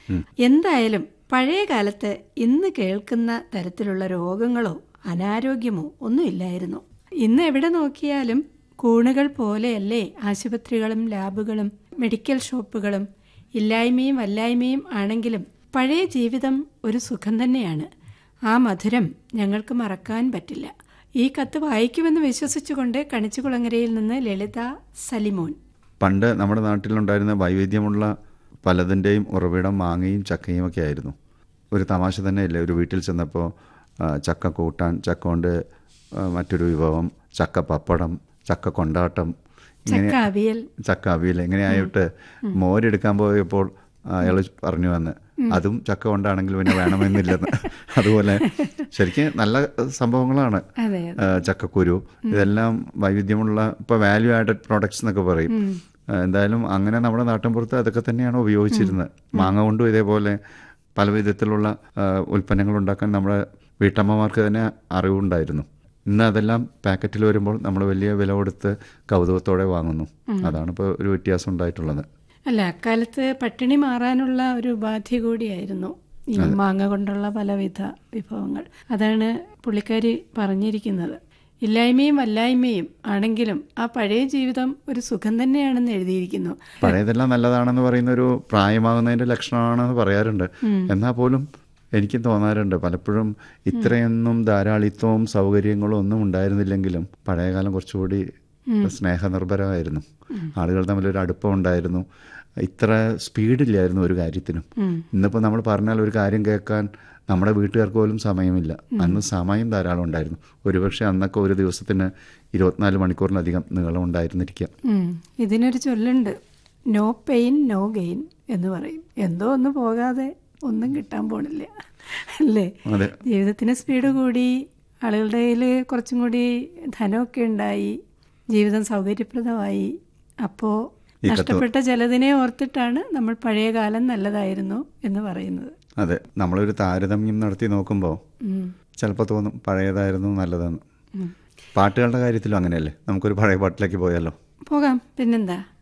എന്തായാലും പഴയ കാലത്ത് ഇന്ന് കേൾക്കുന്ന തരത്തിലുള്ള രോഗങ്ങളോ അനാരോഗ്യമോ ഒന്നുമില്ലായിരുന്നു ഇന്ന് എവിടെ നോക്കിയാലും കൂണുകൾ പോലെയല്ലേ ആശുപത്രികളും ലാബുകളും മെഡിക്കൽ ഷോപ്പുകളും ഇല്ലായ്മയും വല്ലായ്മയും ആണെങ്കിലും പഴയ ജീവിതം ഒരു സുഖം തന്നെയാണ് ആ മധുരം ഞങ്ങൾക്ക് മറക്കാൻ പറ്റില്ല ഈ കത്ത് വായിക്കുമെന്ന് വിശ്വസിച്ചുകൊണ്ട് കണിച്ചുകുളങ്ങരയിൽ നിന്ന് ലളിത സലിമോൻ പണ്ട് നമ്മുടെ നാട്ടിലുണ്ടായിരുന്ന വൈവിധ്യമുള്ള പലതിൻ്റെയും ഉറവിടം മാങ്ങയും ചക്കയും ഒക്കെ ആയിരുന്നു ഒരു തമാശ തന്നെയല്ലേ ഒരു വീട്ടിൽ ചെന്നപ്പോൾ ആ, ചക്ക കൂട്ടാൻ ചക്ക കൊണ്ട് ആ, മറ്റൊരു വിഭവം ചക്ക പപ്പടം ചക്ക കൊണ്ടാട്ടം ചക്ക അവിയൽ ചക്ക അവിയൽ ഇങ്ങനെയായിട്ട് മോരെടുക്കാൻ പോയപ്പോൾ അയാൾ പറഞ്ഞു വന്ന് അതും ചക്ക കൊണ്ടാണെങ്കിൽ പിന്നെ വേണമെന്നില്ലെന്ന് അതുപോലെ ശരിക്കും നല്ല സംഭവങ്ങളാണ് അതെ ആ, ചക്കക്കുരു ഇതെല്ലാം വൈവിധ്യമുള്ള ഇപ്പോൾ വാല്യൂ ആഡഡ് പ്രോഡക്ട്സ് എന്നൊക്കെ പറയും ആ, എന്തായാലും അങ്ങനെ നമ്മുടെ നാട്ടിൻപുറത്ത് അതൊക്കെ തന്നെയാണ് ഉപയോഗിച്ചിരുന്നത് മാങ്ങ കൊണ്ടും ഇതേപോലെ പല വിധത്തിലുള്ള ആ, ഉൽപ്പന്നങ്ങൾ ഉണ്ടാക്കാൻ നമ്മുടെ വീട്ടമ്മമാർക്ക് തന്നെ അറിവുണ്ടായിരുന്നു ഇന്ന് അതെല്ലാം പാക്കറ്റിൽ വരുമ്പോൾ നമ്മൾ വലിയ വില കൊടുത്ത് കൗതുകത്തോടെ വാങ്ങുന്നു അതാണ് ഇപ്പോൾ ഒരു വ്യത്യാസം ഉണ്ടായിട്ടുള്ളത് അല്ല അക്കാലത്ത് പട്ടിണി മാറാനുള്ള ഒരു ഉപാധി കൂടിയായിരുന്നു ഈ മാങ്ങ കൊണ്ടുള്ള പലവിധ വിഭവങ്ങൾ അതാണ് പുള്ളിക്കാരി പറഞ്ഞിരിക്കുന്നത് ഇല്ലായ്മയും വല്ലായ്മയും ആണെങ്കിലും ആ പഴയ ജീവിതം ഒരു സുഖം തന്നെയാണെന്ന് എഴുതിയിരിക്കുന്നു പഴയതെല്ലാം നല്ലതാണെന്ന് പറയുന്ന ഒരു പ്രായമാകുന്നതിന്റെ ലക്ഷണമാണെന്ന് പറയാറുണ്ട് എന്നാൽ പോലും എനിക്കും തോന്നാറുണ്ട് പലപ്പോഴും ഇത്രയൊന്നും ധാരാളിത്വവും സൗകര്യങ്ങളും ഒന്നും ഉണ്ടായിരുന്നില്ലെങ്കിലും പഴയകാലം കുറച്ചുകൂടി സ്നേഹനിർഭരമായിരുന്നു ആളുകൾ തമ്മിലൊരു അടുപ്പം ഉണ്ടായിരുന്നു ഇത്ര സ്പീഡില്ലായിരുന്നു ഒരു കാര്യത്തിനും ഇന്നിപ്പോൾ നമ്മൾ പറഞ്ഞാൽ ഒരു കാര്യം കേൾക്കാൻ നമ്മുടെ വീട്ടുകാർക്ക് പോലും സമയമില്ല അന്ന് സമയം ധാരാളം ഉണ്ടായിരുന്നു ഒരുപക്ഷെ അന്നൊക്കെ ഒരു ദിവസത്തിന് ഇരുപത്തിനാല് മണിക്കൂറിലധികം നീളം ഉണ്ടായിരുന്നിരിക്കാം ഉം. ഇതിനൊരു ചൊല്ലുണ്ട് നോ പെയിൻ നോ ഗെയിൻ എന്ന് പറയും എന്തോ ഒന്ന് പോകാതെ ഒന്നും കിട്ടാൻ പോണില്ല അല്ലേ അതെ ജീവിതത്തിന് സ്പീഡ് കൂടി ആളുകളുടെ കയ്യിൽ കുറച്ചും കൂടി ധനമൊക്കെ ഉണ്ടായി ജീവിതം സൗകര്യപ്രദമായി അപ്പോൾ ഈ കത്ത് നഷ്ടപ്പെട്ട ചിലതിനെ ഓർത്തിട്ടാണ് നമ്മൾ പഴയ കാലം നല്ലതായിരുന്നു എന്ന് പറയുന്നത് അതെ നമ്മളൊരു താരതമ്യം നടത്തി നോക്കുമ്പോൾ ഉം. ചിലപ്പോൾ തോന്നും പഴയതായിരുന്നു നല്ലതെന്ന് പാട്ടുകളുടെ കാര്യത്തിലും അങ്ങനെയല്ലേ നമുക്കൊരു പഴയ പാട്ടിലേക്ക് പോയാലോ പോകാം പിന്നെന്താ